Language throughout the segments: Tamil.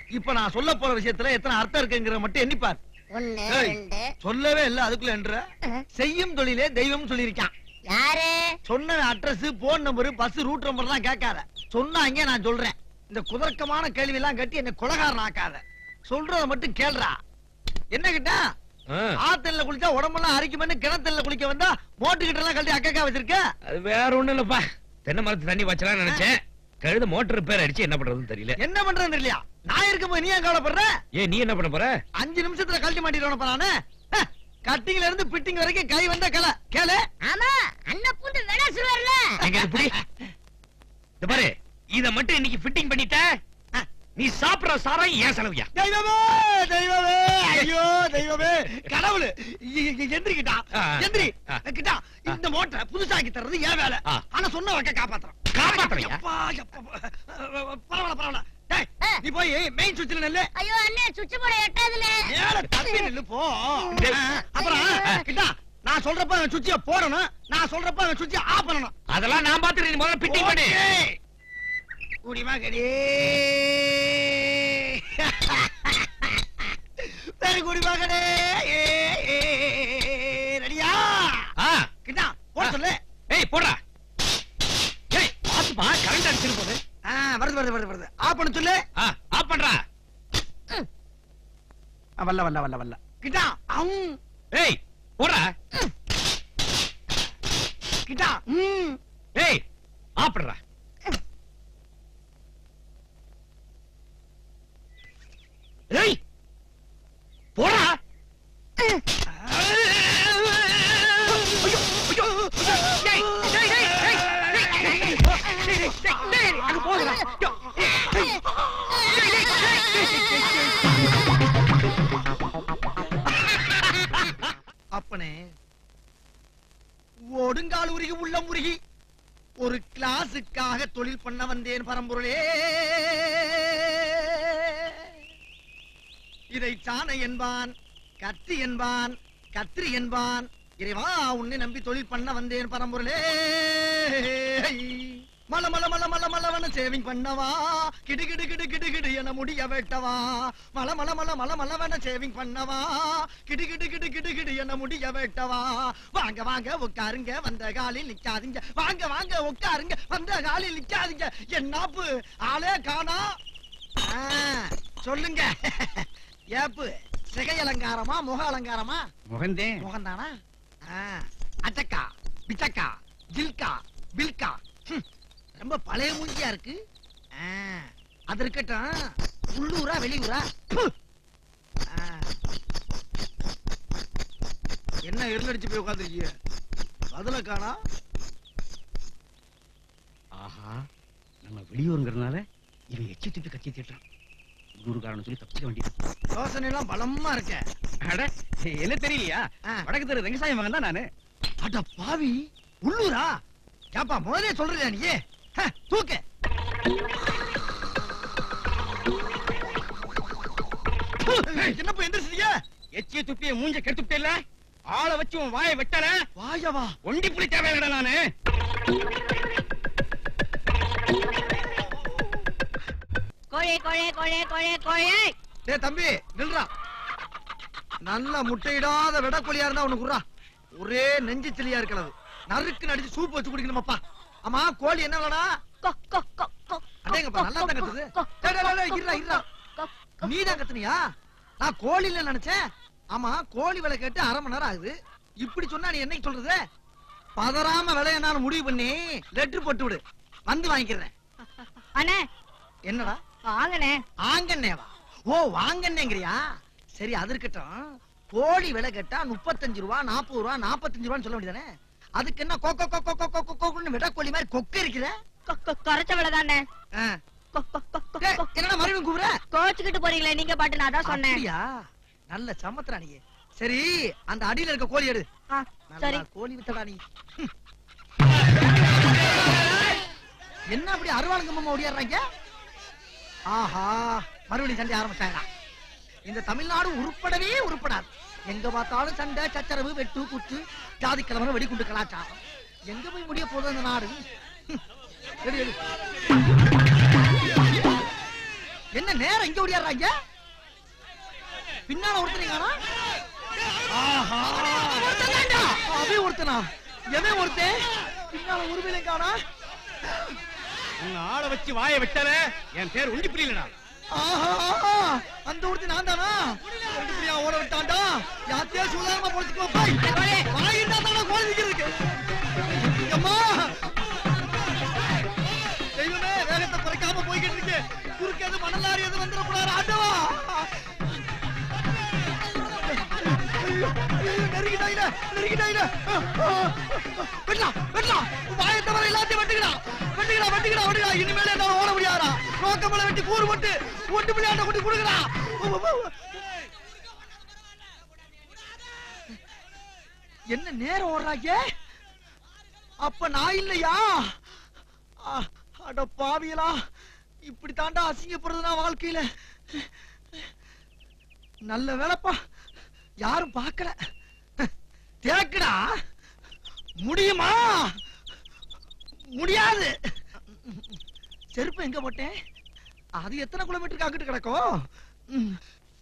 இப்ப நான் சொல்ல போற விஷயத்துல எத்தனை அர்த்தம் இருக்குங்கிற மட்டும் எண்ணிப்பார் ஒண்ணு ஏய். ரெண்டு சொல்லவே இல்ல அதுக்குள்ள என்ற அஹ், செய்யும் தொழிலே தெய்வம் சொல்லியிருக்கான் யாரு சொன்ன address phone number bus route number எல்லாம் கேட்காத சொன்னாங்க நான் சொல்றேன் இந்த குதர்க்கமான கேள்வி எல்லாம் கட்டி என்ன குலகாரன் ஆக்காத சொல்றத மட்டும் கேள்றா என்ன கிட்டா ஆத்தல்ல குளிச்சா உடம்பெல்லாம் அரிக்குமென்னு கிணத்துல குளிக்க வந்தா மோட்டு கிட்ட எல்லாம் கழட்டி அக்கா வச்சிருக்க அது வேற ஒண்ணும் இல்லப்பா தென்னை மரத்து தண்ணி வச்சலாம்னு நினைச்சேன் கழுத மோட்டர் ரிப்பேர் அடிச்சு என்ன பண்றதுன்னு தெரியல என்ன பண்றேன்னு இல்லையா நான் இருக்கும்போது நீ ஏன் கவலைப்படுற ஏன் நீ என்ன பண்ண போற அஞ்சு நிமிஷத்துல கழட்டி மாட்டிடுவான நானு கட்டிங்ல இருந்து பிட்டிங் வரைக்கும் கை வந்த கலை கேளு ஆமா அண்ணன் பூந்து வேணா சொல்லுவார்ல எங்க இது புடி இந்த பாரு இத மட்டும் இன்னைக்கு ஃபிட்டிங் பண்ணிட்ட நீ சாப்பிடுற சாரம் ஏன் செலவியா தெய்வமே தெய்வமே ஐயோ தெய்வமே கடவுள் எந்திரிக்கிட்டா ஆ. எந்திரி ஆ. கிட்டா இந்த மோட்டரை புதுசாக்கி தர்றது ஏன் வேலை ஆ. ஆனா சொன்ன வக்க காப்பாத்துறோம் காப்பாத்துறியா? எப்பா, எப்பா, பரவாயில்ல பரவாயில்ல டேய், ஆ. நீ போய் மெயின் சுவிட்ச்ல நில்லு ஐயோ அண்ணே சுவிட்ச் போட எட்டாதுல மேல தப்பி நில்லு போ டேய். ஆ, அப்புறம் கிட்டா நான் சொல்றப்ப அவன் சுவிட்ச போடணும் நான் சொல்றப்ப அவன் சுவிட்ச ஆஃப் பண்ணணும் அதெல்லாம் நான் பாத்துறேன் நீ முதல்ல ஃபிட்டிங் பண்ணு ஓகே. குடிமகனே பெரு குடிமகனே ஏ, ஏ, ரெடியா ஆ கிட்டா போட சொல்லு ஏய் போடுறா ஏய் பாத்துப்பா கரண்ட் அடிச்சிரு போது ஆ, வருது வருது வருது வருது ஆஃப் பண்ண சொல்லு ஆ ஆஃப் பண்றா ஆ, வல்ல வல்ல வல்ல வல்ல கிட்டா அம் ஏய் போடுறா கிட்டா ம் ஏய் ஆஃப் பண்றா ஏய் போடா ஐயோ ஐயோ டேய் டேய் டேய் டேய் டேய் டேய் டேய் டேய் அங்க போகுதுடா டேய் அப்பனே ஒடுங்கால் உருகி உள்ளம் உருகி ஒரு கிளாஸுக்காக தொழில் பண்ண வந்தேன் பரம்பொருளே இதை சாணை என்பான் கத்தி என்பான் கத்திரி என்பான் இறைவா உன்னை நம்பி தொழில் பண்ண வந்தேன் பரம்பொருளே மல மல மல மல மலவன சேவிங் பண்ணவா கிடு கிடு கிடு கிடு கிடு என முடிய வெட்டவா மல மல மல மல மலவன சேவிங் பண்ணவா கிடு கிடு கிடு கிடு கிடு என முடிய வெட்டவா வாங்க வாங்க உட்காருங்க வந்த காலில் நிக்காதீங்க வாங்க வாங்க உட்காருங்க வந்த காலில் நிக்காதீங்க என்னாப்பு ஆளே காணா ஆ, சொல்லுங்க ஏப்பு சிகை அலங்காரமா முக அலங்காரமா முகந்தே முகந்தானா அச்சக்கா பிச்சக்கா ஜில்கா பில்கா ஹம், ரொம்ப பழைய மூஞ்சியா இருக்கு ஆ, அது இருக்கட்டும் உள்ளூரா வெளியூரா ப்பு. ஆ. என்ன இருளடிச்சு போய் உட்காந்துருக்கீங்க பதில காணா ஆஹா நம்ம வெளியூருங்கிறதுனால இவன் எச்சி துப்பி கத்தி திட்டான் உள்ளூர்காரன் சொல்லி தப்பிச்சுக்க வேண்டியது யோசனை எல்லாம் பலமா இருக்க அட என்ன தெரியலையா ஆ. வடக்கு தெரு வெங்கசாயம் மகன் தான் நானு அட பாவி உள்ளூரா ஏப்பா முதலே சொல்றியா நீ ஹ, தூக்கு ப்பு, என்னப்பா எந்திரிச்சிட்டீங்க எச்சிய துப்பிய மூஞ்ச கெடுத்துட்டேல ஆளை வச்சு உன் வாயை வெட்டல வாயவா ஒண்டி புலி தேவையில்லடா நானு கோழி கோழி கோழி கோழி கோழி டேய் தம்பி நில்றா நல்ல முட்டையிடாத விடக்கொலியா இருந்தா உனக்கு குர்றா ஒரே நெஞ்சு சிலியா இருக்கிறது நறுக்கு நடிச்சு சூப் வச்சு குடிக்கணுமாப்பா ஆமா கோழி என்ன வேணா கொ கொ கொ கொ அடேங்கப்பா நல்லா தான் கத்துது டேய், டேய், டேய், இருடா இருடா நீ தான் கத்துனியா நான் கோழி இல்ல நினைச்சேன் ஆமா கோழி விலை கேட்டு அரை மணி நேரம் ஆகுது இப்படி சொன்னா நீ என்னைக்கு சொல்றது பதறாம விலைய நான் முடிவு பண்ணி லெட்டர் போட்டு விடு வந்து வாங்கிக்கிறேன் அண்ணே என்னடா வாங்கண்ணே ஆங்கண்ணேவா ஓ வாங்கண்ணேங்கிறியா சரி அது இருக்கட்டும் கோழி விலை கேட்டா முப்பத்தஞ்சு ரூபா நாற்பது ரூபா நாற்பத்தஞ்சு ரூபான்னு சொல்ல வேண்டியதானே அதுக்கு என்ன கொக்கோ கொக்கோ கொக்கோ கொக்கோன்னு விடக்கோழி மாதிரி கொக்க இருக்குத கொ கொ குறைச்ச விலை தானே ஆ. கொ கொ கொ கொ டேய், கொ என்னடா மறுபடியும் கூப்பிடுற கோச்சுக்கிட்டு போறீங்களே நீங்க பாட்டு நான் தான் சொன்னேன் அப்படியா நல்ல சமத்துறா நீ சரி அந்த அடியில இருக்க கோழி எடு ஆ, சரி நல்லா கோழி வித்தடா நீ ஹம். என்ன அப்படி அருவாளுங்கம்மா ஓடியாடுறாங்க ஆஹா மறுபடியும் சண்டை ஆரம்பிச்சாங்க இந்த தமிழ்நாடு உருப்படவே உருப்படாது எங்க பார்த்தாலும் சண்டை சச்சரவு வெட்டு குத்து ஜாதி கிழமை வெடிகுண்டு கலாச்சாரம் எங்க போய் முடிய போகுது அந்த நாடு ஹம். எடு, எடு. என்ன என்ன நேரம் இங்க ஓடியாடுறாங்க பின்னால ஒருத்தனீங்க ஆஹா அவன் ஒருத்தனா எவன் ஒருத்தன் பின்னால உருவிலை காணா உங்க ஆளை வச்சு வாயை விட்டாலே என் பேர் உண்டி புரியலடா ஆஹா அந்த ஒருத்தன் நான் தானா ரெண்டு பிள்ளையா ஓட விட்டான்டா யாத்தையா சுதாரமா பொழைச்சுக்கோ பாய் வாயிட்டா தானே குழந்தைக்கு அம்மா தெய்வமே வேகத்தை குறைக்காம போய்கிட்டு இருக்கு குறுக்கு எது மணலாரி எது வந்துடக்கூடாது ஆண்டவா ஐயோ, ஐயோ, நெருங்கிட்டாயில நெருங்கிட்டாயில வெட்டலாம் வெட்டலாம் வாயை தவிர எல்லாத்தையும் வெட்டுகிறா வெட்டுகிறா வெட்டுகிறா வெட்டுகிறா இனிமேல என்ன ஓட முடியாதா நோக்கமலை வெட்டி கூறு போட்டு ஒட்டு பிள்ளையாண்ட கொண்டு கொடுக்குறா என்ன நேரம் ஓடுறாங்க அப்ப நான் இல்லையா ஆ, அட பாவியலா இப்படி தாண்டா அசிங்கப்படுறதுனா வாழ்க்கையில நல்ல வேலைப்பா யாரும் பார்க்கல தேக்குடா முடியுமா முடியாது செருப்பு எங்க போட்டேன் அது எத்தனை கிலோமீட்டருக்கு அங்கிட்டு கிடக்கும் ம்.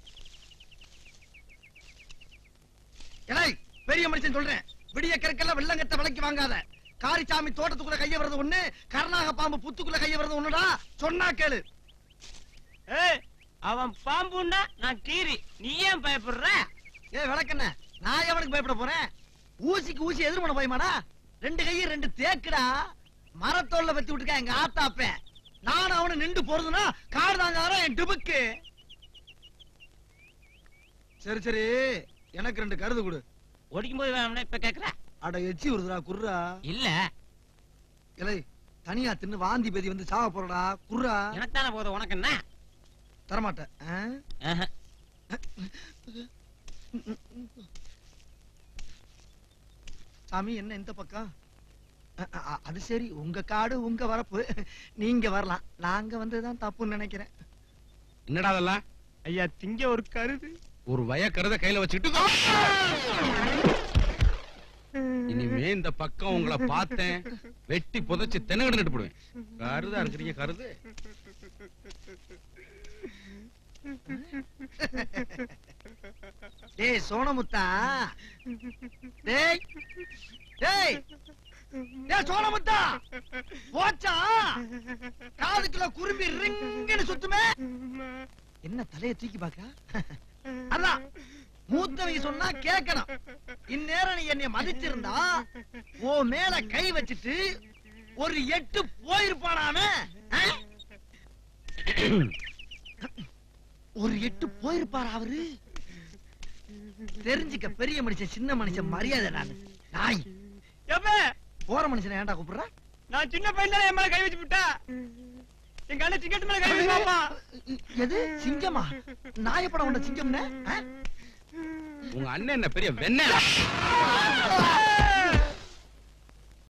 ஏய் பெரிய மனுஷன் சொல்றேன் விடிய கிழக்கெல்லாம் வெள்ளங்கட்ட விலைக்கு வாங்காத காரிச்சாமி தோட்டத்துக்குள்ள கைய வர்றது ஒண்ணு கருணாக பாம்பு புத்துக்குள்ள கைய வர்றது ஒண்ணுடா சொன்னா கேளு ஏய், அவன் பாம்புன்னா நான் கீரி நீ ஏன் பயப்படுற ஏ விளக்கண்ண நான் எவனுக்கு பயப்பட போறேன் ஊசிக்கு ஊசி எதிர் பண்ண பயமாடா ரெண்டு கையும் ரெண்டு தேக்குடா மரத்தோல்ல வச்சு விட்டுருக்கேன் எங்க ஆத்தாப்பேன் நான் அவனை நின்று போறதுன்னா காடு தாங்க என் டிபுக்கு சரி சரி எனக்கு ரெண்டு கருது கொடு ஓடிக்கும் போது வேணும்னா இப்ப கேக்குற அட எச்சி வருதுடா குர்ரா இல்ல இலை தனியா தின்னு வாந்தி பேதி வந்து சாவ போறடா குர்ரா எனக்கு தானே போதும் உனக்கு என்ன தரமாட்டேன் ஆ? ஆஹா. சாமி என்ன இந்த பக்கம் அ- அ- அது சரி உங்க காடு உங்க வரப்பு நீங்க வரலாம் நாங்க வந்ததுதான் தப்புன்னு நினைக்கிறேன் என்னடா அதெல்லாம் ஐயா திங்க ஒரு கருது ஒரு வய கருத கையில வச்சுக்கிட்டு இனிமே இந்த பக்கம் உங்களை பார்த்தேன் வெட்டி புதைச்சு தென்னகடு நட்டு போடுவேன் கருதா இருக்கிறீங்க கருது டேய் சோனமுத்தா டேய் டேய் டேய் சோனமுத்தா போச்சா காதுக்குள்ள குரும்பி ரிங்குன்னு சுத்துமே என்ன தலைய தூக்கி பாக்க அதான் மூத்தவங்க சொன்னா கேட்கணும் இந்நேரம் நீ என்னை மதிச்சிருந்தா ஓ மேல கை வச்சிட்டு ஒரு எட்டு போயிருப்பானாமே ஆ? ஒரு எட்டு போயிருப்பாரா அவரு தெரிஞ்சுக்க பெரிய மனுஷன் சின்ன மனுஷன் மரியாதை நான் நாய் எப்ப போற மனுஷனை ஏன்டா கூப்பிடுற நான் சின்ன பையன் தானே என் மேல கை வச்சு விட்டா எங்க அண்ணன் சிங்கத்து மேல கை வச்சுப்பாப்பா எது சிங்கமா நாயப்படம் உண்ட சிங்கம்னு ஆ? உங்க அண்ணன் என்ன பெரிய வெண்ணெய் ஆ!